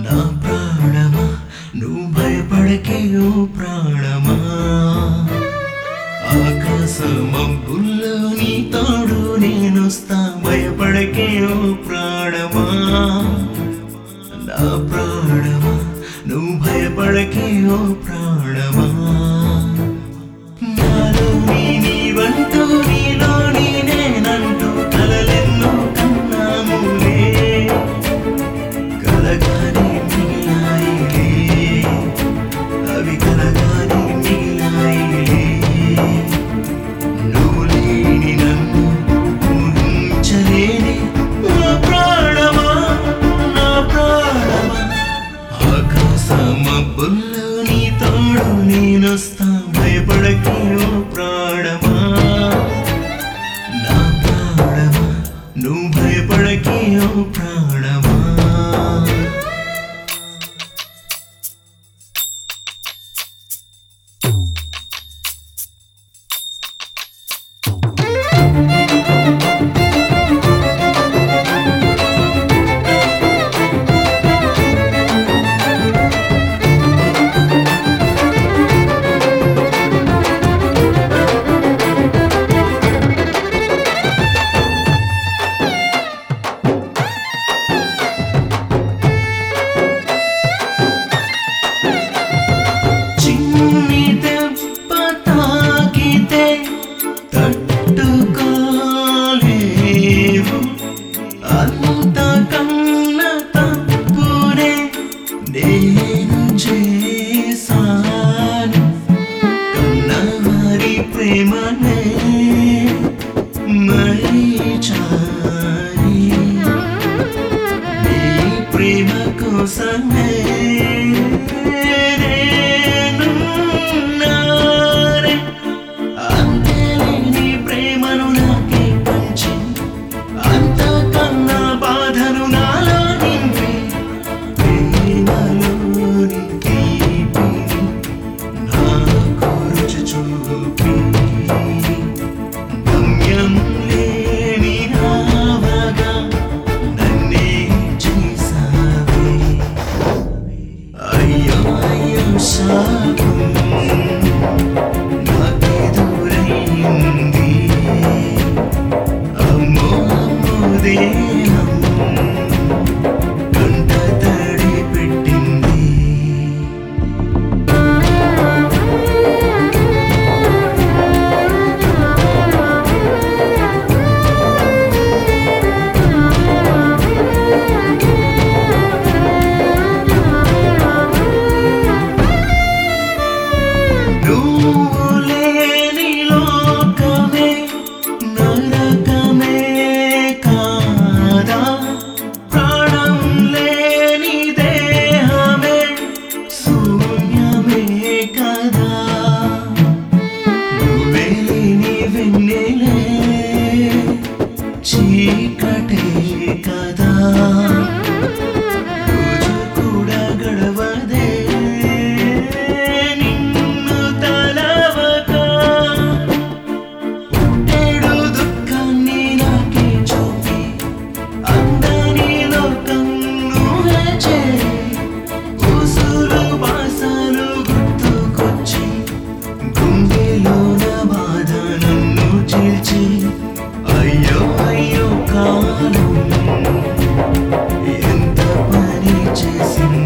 నా ప్రాణమా నువ్వు భయపడకే ఓ ప్రాణమా ఆకాశమబ్బుల్లో నీ తోడు నేనొస్తా భయపడకే ఓ ప్రాణమా నా ప్రాణమా నువ్వు భయపడకే ఓ ప్రాణమా నాలో నీ నీవంటూ నీలో నీ నేనంటూ కలలెన్నో కన్నాములే కలగానే మిగిలాయిలే అవి కలగానే మిగిలాయిలే నువ్వు లేని నన్ను ఊహించలేని నా ప్రాణమా నా ప్రాణమా ఆకాశమబ్బుల్లో నీ తోడు నేనొస్తా భయపడకే ఓ ప్రాణమా నా ప్రాణమా నువ్వు భయపడకే ఓ ప్రాణమా చిన్ని దెబ్బ తాకితే తట్టుకోలేవు అంతకన్న తప్పునే నేను చేశాను కన్నవారి ప్రేమనే మరిచారి నీ ప్రేమ కోసమే నేనున్నానే. అంతేలేని ప్రేమను నాకే పంచి అంతకన్నా బాధను నాలో నింపి ప్రేమలోని తీపిని నాకు రుచి చూపి గమ్యం లేని నావగా నన్నే చేసావే అయ్యో అయ్యో శాపం నాకెదురైంది అమ్మో అమ్మో దేహం కంట తడి పెట్టింది నువ్వు లేని లోకమే నరకమే కాదా ప్రాణం లేని దేహమే శూన్యమే కదా నువ్వే లేని వెన్నెలే చీకటే కదా రోజు కూడా గడవదే నిన్ను తలవక పుట్టెడు దుఃఖాన్ని నాకే చూపి అందని లోకం నువ్వే చేరి ఊసులు బాసలు గుర్తుకొచ్చి గుండెలోన బాధ నన్ను చీల్చి అయ్యో అయ్యో కాలం ఎంత పని చేసింది